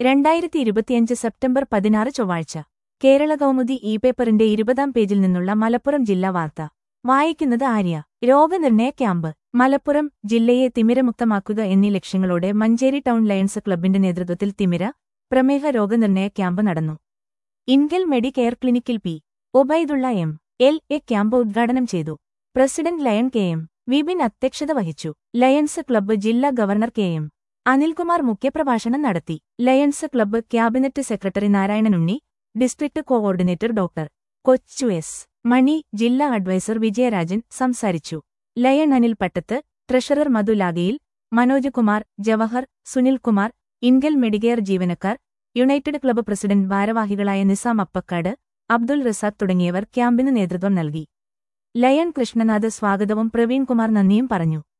രണ്ടായിരത്തി ഇരുപത്തിയഞ്ച് സെപ്റ്റംബർ പതിനാറ് ചൊവ്വാഴ്ച കേരള കൗമുദി ഇ പേപ്പറിന്റെ ഇരുപതാം പേജിൽ നിന്നുള്ള മലപ്പുറം ജില്ലാ വാർത്ത വായിക്കുന്നത് ആര്യ രോഗനിർണയ ക്യാമ്പ് മലപ്പുറം ജില്ലയെ തിമിരമുക്തമാക്കുക എന്നീ ലക്ഷ്യങ്ങളോടെ മഞ്ചേരി ടൗൺ ലയൺസ് ക്ലബിന്റെ നേതൃത്വത്തിൽ തിമിര പ്രമേഹ രോഗനിർണയ ക്യാമ്പ് നടന്നു ഇൻഗൽ മെഡികെയർ ക്ലിനിക്കിൽ P Obaidulla M L A camp ഉദ്ഘാടനം ചെയ്തു president lion K M Vipin അധ്യക്ഷത വഹിച്ചു ലയൺസ് ക്ലബ്ബ് ജില്ലാ ഗവർണർ കെ എം അനിൽകുമാർ മുഖ്യപ്രഭാഷണം നടത്തി lions club cabinet secretary Narayananunni district coordinator doctor Kochu S Mani ജില്ലാ അഡ്വൈസർ വിജയരാജൻ സംസാരിച്ചു ലയൺ അനിൽ പട്ടത്ത് ട്രഷറർ മധു ലാഗയിൽ മനോജ് കുമാർ ജവഹർ സുനിൽകുമാർ ഇൻഗൽ മെഡികെയർ ജീവനക്കാർ യുണൈറ്റഡ് ക്ലബ്ബ് പ്രസിഡന്റ് ഭാരവാഹികളായ നിസാം അപ്പക്കാട് അബ്ദുൾ റസാഖ് തുടങ്ങിയവർ ക്യാമ്പിന് നേതൃത്വം നൽകി ലയൺ കൃഷ്ണനാഥ് സ്വാഗതവും പ്രവീൺ കുമാർ നന്ദിയും പറഞ്ഞു